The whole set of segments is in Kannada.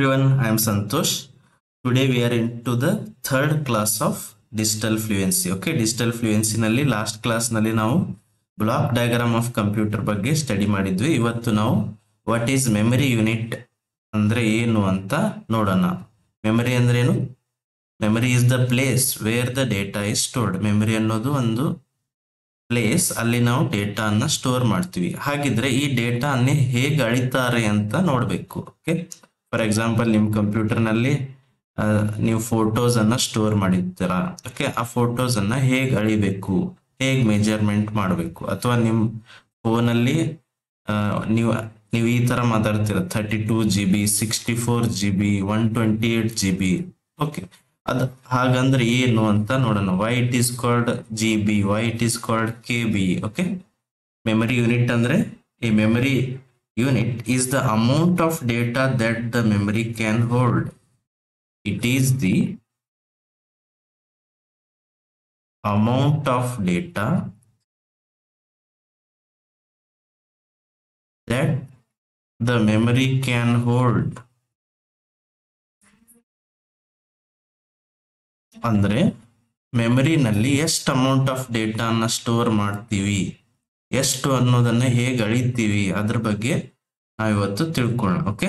everyone, I am Santosh. Today we are into the third class of digital fluency. Okay, digital fluency ನಲ್ಲಿ ಲಾಸ್ಟ್ ಕ್ಲಾಸ್ ನಲ್ಲಿ ನಾವು ಬ್ಲಾಕ್ ಡಯಾಗ್ರಾಮ್ ಆಫ್ ಕಂಪ್ಯೂಟರ್ ಬಗ್ಗೆ ಸ್ಟಡಿ ಮಾಡಿದ್ವಿ ಇವತ್ತು ನಾವು ವಾಟ್ ಈಸ್ ಮೆಮರಿ ಯೂನಿಟ್ ಅಂದ್ರೆ ಏನು ಅಂತ ನೋಡೋಣ ಮೆಮರಿ ಅಂದ್ರೆ ಏನು memory is the place where the data is stored memory ಅನ್ನೋದು ಒಂದು ಪ್ಲೇಸ್ ಅಲ್ಲಿ ನಾವು ಡೇಟಾ ಅನ್ನ ಸ್ಟೋರ್ ಮಾಡ್ತೀವಿ ಹಾಗಿದ್ರೆ ಈ ಡೇಟಾ ಅನ್ನೇ ಹೇಗೆ ಅಳಿತಾರೆ ಅಂತ ನೋಡ್ಬೇಕು ಓಕೆ ಫಾರ್ ಎಕ್ಸಾಂಪಲ್ ನಿಮ್ ಕಂಪ್ಯೂಟರ್ ನಲ್ಲಿ ಆ, ನೀವು ಫೋಟೋಸ್ ಅನ್ನ ಸ್ಟೋರ್ ಮಾಡಿರ್ತೀರಾ ಓಕೆ ಆ ಫೋಟೋಸ್ ಅನ್ನ ಹೇಗೆ ಅಳಿಬೇಕು ಹೇಗೆ ಮೆಜರ್ಮೆಂಟ್ ಮಾಡಬೇಕು ಅಥವಾ ನಿಮ್ ಫೋನ್ ಅಲ್ಲಿ ಆ, ನೀವು ನೀವು ಈ ತರ ಮಾತಾಡ್ತೀರ thirty two G B sixty four G B one twenty eight G B okay ಅದ್ ಹಾಗಂದ್ರೆ ಏನು ಅಂತ ನೋಡೋಣ why it is called G B why it is called K B okay memory unit ಅಂದ್ರೆ ಈ memory unit is the amount of data that the memory can hold it is the amount of data that the memory can hold ಅಂದ್ರೆ ಮೆಮರಿನಲ್ಲಿ ಎಷ್ಟು ಅಮೌಂಟ್ ಆಫ್ ಡೇಟಾನ ಸ್ಟೋರ್ ಮಾಡ್ತೀವಿ ಎಷ್ಟು ಅನ್ನೋದನ್ನ ಹೇಗೆ ಅಳಿತೀವಿ ಅದ್ರ ಬಗ್ಗೆ ನಾವಿವತ್ತು ತಿಳ್ಕೊಳ್ಳೋಣ okay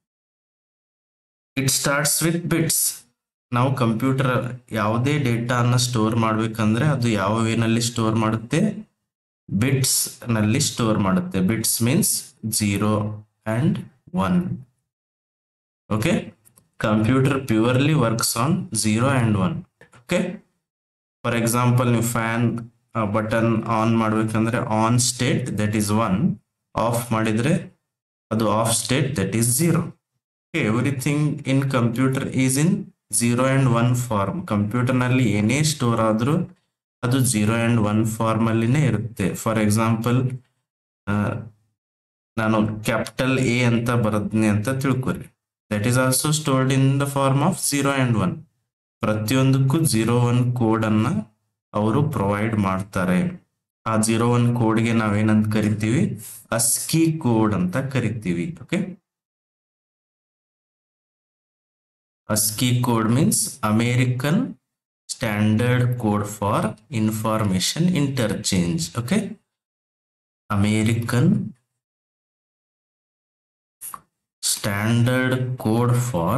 it starts with bits ನಾವು ಕಂಪ್ಯೂಟರ್ ಯಾವುದೇ ಡೇಟಾನ ಸ್ಟೋರ್ ಮಾಡ್ಬೇಕಂದ್ರೆ ಅದು ಯಾವ ವೇನಲ್ಲಿ ಸ್ಟೋರ್ ಮಾಡುತ್ತೆ ಬಿಟ್ಸ್ ನಲ್ಲಿ ಸ್ಟೋರ್ ಮಾಡುತ್ತೆ bits means zero and one okay computer purely works on zero and one okay for example ನೀವು ಫ್ಯಾನ್ ಬಟನ್ ಆನ್ ಮಾಡ್ಬೇಕಂದ್ರೆ on state that is one off ಮಾಡಿದ್ರೆ ಅದು off state that is zero everything in computer is in zero and one form computer ನಲ್ಲಿ ಏನೇ ಸ್ಟೋರ್ ಆದ್ರೂ ಅದು ಜೀರೋ ಅಂಡ್ ಒನ್ ಫಾರ್ಮ್ ಅಲ್ಲಿನೇ ಇರುತ್ತೆ ಫಾರ್ ಎಕ್ಸಾಂಪಲ್ ನಾನು ಕ್ಯಾಪಿಟಲ್ ಎ ಅಂತ ಬರದ್ನಿ ಅಂತ ತಿಳ್ಕೊರಿ that is also stored in the form of zero and one ಪ್ರತಿಯೊಂದಕ್ಕೂ ಜೀರೋ ಒನ್ ಕೋಡ್ ಅನ್ನ ಅವರು ಪ್ರೊವೈಡ್ ಮಾಡ್ತಾರೆ ಆ ಜೀರೋ ಒನ್ ಕೋಡ್ಗೆ ನಾವೇನಂತ ಕರಿತೀವಿ ಅಸ್ಕಿ ಕೋಡ್ ಅಂತ ಕರಿತೀವಿ okay ASCII code means American Standard Code for Information Interchange. Okay. American Standard Code for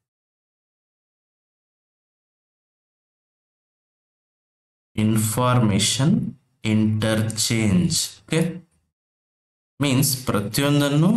Information Interchange. Okay. Means ಪ್ರತಿಯೊಂದನ್ನು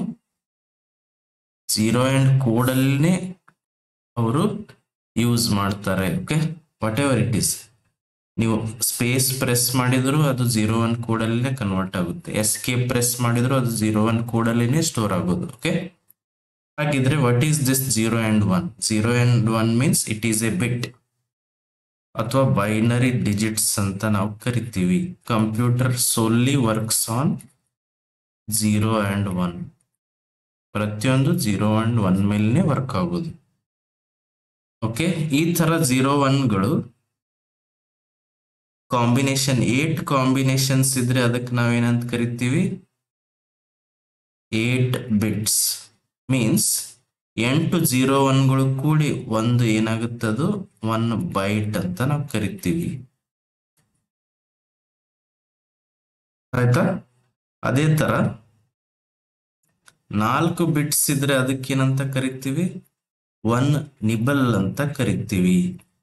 ಜೀರೋ ಅಂಡ್ ಕೋಡಲ್ಲೇ ಅವರು ಯೂಸ್ ಮಾಡ್ತಾರೆ okay whatever it is ನೀವು ಸ್ಪೇಸ್ ಪ್ರೆಸ್ ಮಾಡಿದ್ರು ಅದು ಜೀರೋ ಒನ್ ಕೋಡಲ್ಲೇ ಕನ್ವರ್ಟ್ ಆಗುತ್ತೆ ಎಸ್ ಕೆ ಪ್ರೆಸ್ ಮಾಡಿದ್ರು ಅದು ಜೀರೋ ಒನ್ ಕೋಡಲ್ಲಿನೇ ಸ್ಟೋರ್ ಆಗೋದು ಓಕೆ ಹಾಗಿದ್ರೆ what is this zero and one zero and one means it is a bit ಅಥವಾ ಬೈನರಿ ಡಿಜಿಟ್ಸ್ ಅಂತ ನಾವು ಕರಿತೀವಿ computer solely works on zero and one ಪ್ರತಿಯೊಂದು ಜೀರೋ ಅಂಡ್ ಒನ್ ಮೇಲೆನೆ ವರ್ಕ್ ಆಗೋದು ಓಕೆ ಈ ತರ ಜೀರೋ ಒನ್ಗಳು ಕಾಂಬಿನೇಷನ್ ಏಟ್ ಕಾಂಬಿನೇಷನ್ಸ್ ಇದ್ರೆ ಅದಕ್ಕೆ ನಾವೇನಂತ ಕರಿತೀವಿ ಏಟ್ ಬಿಟ್ಸ್ ಮೀನ್ಸ್ ಎಂಟು ಜೀರೋ ಒನ್ಗಳು ಕೂಡಿ ಒಂದು ಏನಾಗುತ್ತದು ಒನ್ ಬೈಟ್ ಅಂತ ನಾವು ಕರಿತೀವಿ ಆಯ್ತಾ ಅದೇ ತರ ನಾಲ್ಕು ಬಿಟ್ಸ್ ಇದ್ರೆ ಅದಕ್ಕೇನಂತ ಕರಿತೀವಿ ಒನ್ ನಿಬಲ್ ಅಂತ ಕರಿತೀವಿ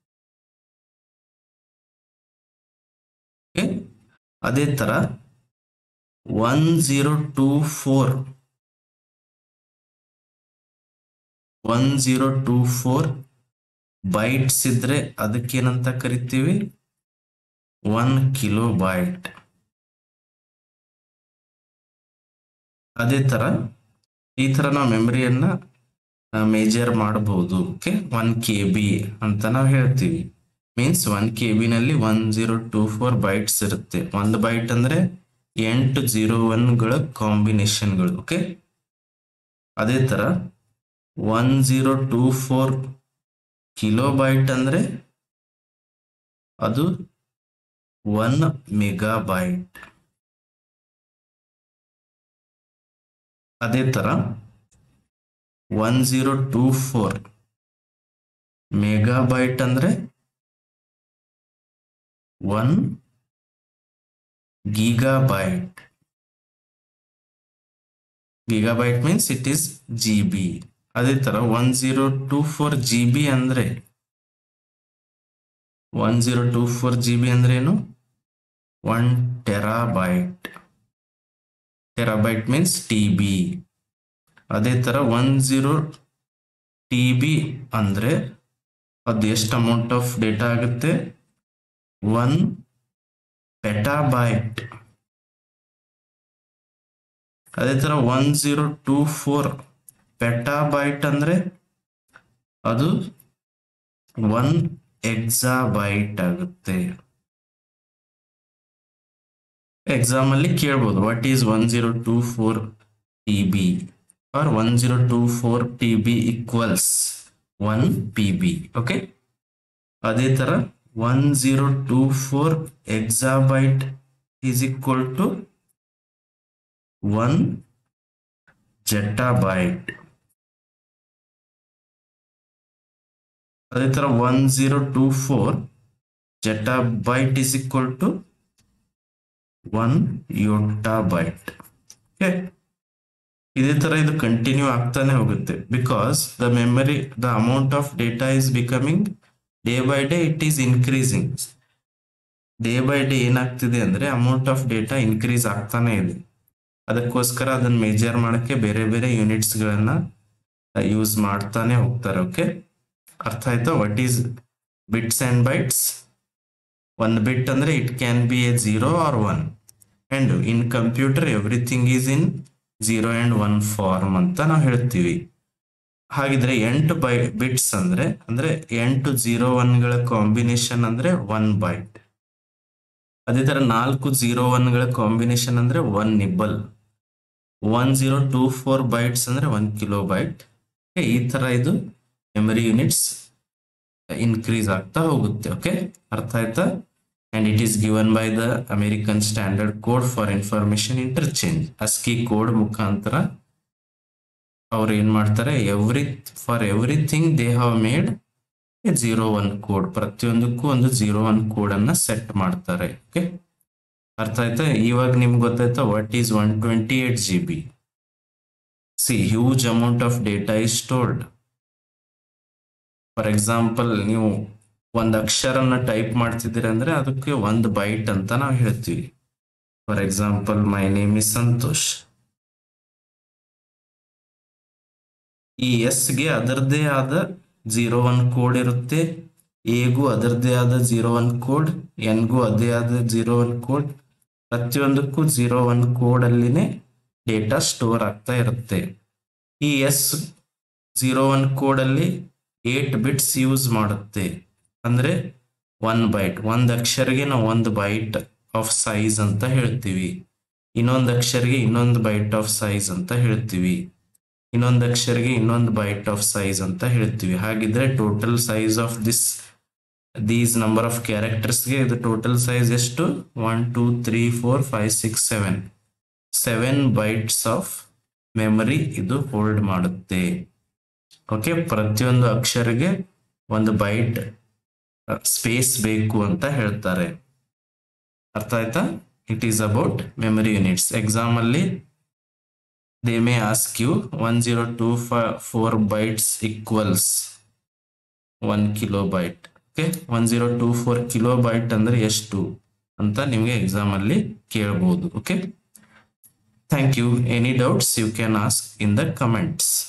Okay? ಅದೇ ತರ one zero two four one zero two four bytes ಇದ್ರೆ ಅದಕ್ಕೇನಂತ ಕರಿತೀವಿ ಒನ್ ಕಿಲೋ ಬೈಟ್ ಅದೇ ತರ ಈ ತರ ನಾವು ಮೆಮರಿಯನ್ನ ಮೇಜರ್ ಮಾಡಬಹುದು ಓಕೆ ಒನ್ ಕೆ ಬಿ ಅಂತ ನಾವು ಹೇಳ್ತೀವಿ ಮೀನ್ಸ್ ಒನ್ ಕೆ ಬಿ ನಲ್ಲಿ one zero two four bytes ಇರುತ್ತೆ ಒಂದು ಬೈಟ್ ಅಂದ್ರೆ ಎಂಟು ಜೀರೋ ಒನ್ಗಳ ಕಾಂಬಿನೇಷನ್ಗಳು ಓಕೆ ಅದೇ ತರ one zero two four kilo byte ಅಂದ್ರೆ ಅದು ಒನ್ ಮೆಗಾ ಬೈಟ್ ಅದೇ ತರ one zero two four megabyte ಅಂದ್ರೆ one gigabyte gigabyte means it is GB ಅದೇ ತರ one zero two four G B ಅಂದ್ರೆ one zero two four G B ಅಂದ್ರೆ ಏನು one terabyte terabyte means T B ಅದೇ ತರ ಒನ್ ಜೀರೋ ಟಿ ಬಿ ಅಂದ್ರೆ ಅದು ಎಷ್ಟು ಅಮೌಂಟ್ ಆಫ್ ಡೇಟಾ ಆಗುತ್ತೆ ಒನ್ ಪೆಟಾಬೈಟ್ ಅದೇ ತರ one zero two four petabyte ಅಂದ್ರೆ ಅದು ಒನ್ ಎಕ್ಸಾಬೈಟ್ ಆಗುತ್ತೆ ಎಕ್ಸಾಮ್ ಅಲ್ಲಿ ಕೇಳ್ಬೋದು what is one zero two four T B or one zero two four T B equals one P B okay ಅದೇ ತರ one zero two four exabyte is equal to one zettabyte ಅದೇ ತರ one zero two four zettabyte is equal to one yottabyte okay ಇದೇ ತರ ಇದು ಕಂಟಿನ್ಯೂ ಆಗ್ತಾನೆ ಹೋಗುತ್ತೆ because the memory the amount of data is becoming day by day it is increasing day by day ಏನಾಗ್ತಿದೆ ಅಂದ್ರೆ ಅಮೌಂಟ್ ಆಫ್ ಡೇಟಾ ಇನ್ಕ್ರೀಸ್ ಆಗ್ತಾನೆ ಇದೆ ಅದಕ್ಕೋಸ್ಕರ ಅದನ್ನ ಮೇಜರ್ ಮಾಡಕ್ಕೆ ಬೇರೆ ಬೇರೆ ಯೂನಿಟ್ಸ್ ಗಳನ್ನ ಯೂಸ್ ಮಾಡ್ತಾನೆ ಹೋಗ್ತಾರೆ ಓಕೆ ಅರ್ಥ ಆಯ್ತಾ what is bits and bytes ಒಂದು ಬಿಟ್ ಅಂದ್ರೆ it can be a zero or one and in computer everything is in zero and one form ಅಂತ ನಾವು ಹೇಳ್ತೀವಿ ಹಾಗಿದ್ರೆ ಎಂಟು ಬೈ ಬಿಟ್ಸ್ ಅಂದ್ರೆ ಅಂದ್ರೆ ಎಂಟು ಜೀರೋ ಒನ್ಗಳ ಕಾಂಬಿನೇಷನ್ ಅಂದ್ರೆ ಒನ್ ಬೈಟ್ ಅದೇ ತರ ನಾಲ್ಕು ಜೀರೋ ಒನ್ಗಳ ಕಾಂಬಿನೇಷನ್ ಅಂದ್ರೆ one nibble one zero two four bytes ಅಂದ್ರೆ ಒನ್ ಕಿಲೋ ಬೈಟ್ ಈ ತರ ಇದು ಮೆಮರಿ ಯೂನಿಟ್ಸ್ ಇನ್ಕ್ರೀಸ್ ಆಗ್ತಾ ಹೋಗುತ್ತೆ ಓಕೆ ಅರ್ಥ ಆಯ್ತಾ and it is given by the American standard code for information interchange ASCII code ಮುಖಾಂತರ ಅವ್ರು ಏನ್ ಮಾಡ್ತಾರೆ every for everything they have made zero one code ಪ್ರತಿಯೊಂದಕ್ಕೂ ಒಂದು ಜೀರೋ ಒನ್ ಕೋಡ್ ಅನ್ನ ಸೆಟ್ ಮಾಡ್ತಾರೆ ಓಕೆ ಅರ್ಥ ಆಯ್ತಾ ಇವಾಗ ನಿಮ್ಗೆ ಗೊತ್ತಾಯ್ತಾ what is one twenty eight G B see huge amount of data is stored for example ನೀವು ಒಂದು ಅಕ್ಷರನ ಟೈಪ್ ಮಾಡ್ತಿದ್ದೀರಿ ಅಂದ್ರೆ ಅದಕ್ಕೆ ಒಂದು ಬೈಟ್ ಅಂತ ನಾವು ಹೇಳ್ತೀವಿ for example my name is Santhosh ಈ ಎಸ್ ಗೆ ಅದರದೇ ಆದ ಜೀರೋ ಒನ್ ಕೋಡ್ ಇರುತ್ತೆ ಎಗೂ ಅದರದೇ ಆದ ಜೀರೋ ಒನ್ ಕೋಡ್ ಎನ್ಗೂ ಅದೇ ಆದ ಜೀರೋ ಒನ್ ಕೋಡ್ ಪ್ರತಿಯೊಂದಕ್ಕೂ ಜೀರೋ ಒನ್ ಕೋಡ್ ಅಲ್ಲಿನೇ ಡೇಟಾ ಸ್ಟೋರ್ ಆಗ್ತಾ ಇರುತ್ತೆ ಈ ಎಸ್ ಜೀರೋ ಒನ್ ಕೋಡ್ ಅಲ್ಲಿ ಏಟ್ ಬಿಟ್ಸ್ ಯೂಸ್ ಮಾಡುತ್ತೆ ಅಂದ್ರೆ ಒನ್ ಬೈಟ್ ಒಂದ್ ಅಕ್ಷರಿಗೆ ನಾವು ಒಂದು ಬೈಟ್ ಆಫ್ ಸೈಜ್ ಅಂತ ಹೇಳ್ತೀವಿ ಇನ್ನೊಂದು ಅಕ್ಷರಿಗೆ ಇನ್ನೊಂದು ಬೈಟ್ ಆಫ್ ಸೈಜ್ ಅಂತ ಹೇಳ್ತೀವಿ ಇನ್ನೊಂದು ಅಕ್ಷರಿಗೆ ಇನ್ನೊಂದು ಬೈಟ್ ಆಫ್ ಸೈಜ್ ಅಂತ ಹೇಳ್ತೀವಿ ಹಾಗಿದ್ರೆ total size of this these number of ಕ್ಯಾರೆಕ್ಟರ್ಸ್ಗೆ ಇದು ಟೋಟಲ್ ಸೈಜ್ ಎಷ್ಟು one two three four five six seven seven bytes of memory ಇದು ಹೋಲ್ಡ್ ಮಾಡುತ್ತೆ ಓಕೆ ಪ್ರತಿಯೊಂದು ಅಕ್ಷರಿಗೆ ಒಂದು ಬೈಟ್ ಸ್ಪೇಸ್ ಬೇಕು ಅಂತ ಹೇಳ್ತಾರೆ ಅರ್ಥ ಆಯ್ತಾ it is about memory units exam ಅಲ್ಲಿ they may ask you one zero two four bytes equals one kilo byte okay one zero two four kilo byte ಅಂದ್ರೆ ಎಷ್ಟು ಅಂತ ನಿಮಗೆ ಎಕ್ಸಾಮ್ ಅಲ್ಲಿ ಕೇಳಬಹುದು okay thank you any doubts you can ask in the comments